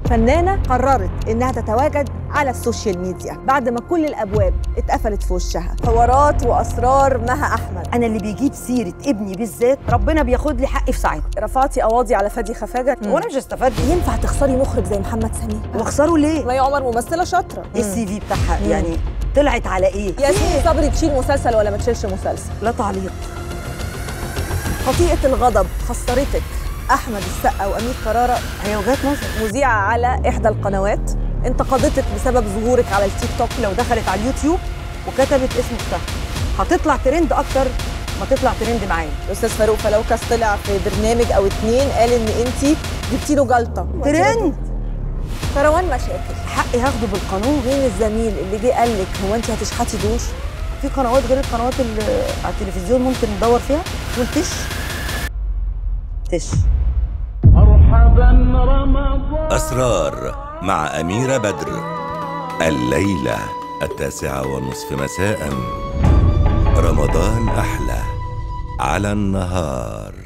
فنانة قررت إنها تتواجد على السوشيال ميديا بعد ما كل الأبواب اتقفلت في وشها حوارات وأسرار مها أحمد انا اللي بيجيب سيره ابني بالذات ربنا بياخد لي حقي في ساعتها رفعتي قواضي على فادي خفاجة وانا مش هستفاد إيه؟ ينفع تخسري مخرج زي محمد سمير واخسره ليه مي عمر ممثلة شاطرة ايه السي في بتاعها يعني طلعت على ايه ياسمين صبري تشيل مسلسل ولا ما تشيلش مسلسل لا تعليق خطيئة الغضب خسرتك أحمد السقا وأمير كرارة هي وجهات نظر مذيعة على إحدى القنوات انتقدتك بسبب ظهورك على التيك توك لو دخلت على اليوتيوب وكتبت اسم اختها هتطلع ترند اكتر ما تطلع ترند معايا الأستاذ فاروق فلوكس طلع في برنامج أو اتنين قال إن أنت جبتي له جلطة ترند كروان مشاكل حقي هاخده بالقانون مين الزميل اللي جه قال لك هو أنت هتشحتي دوش في قنوات غير القنوات اللي على التلفزيون ممكن ندور فيها تقول تش تش مرحبا رمضان أسرار مع أميرة بدر الليلة التاسعة والنصف مساء رمضان أحلى على النهار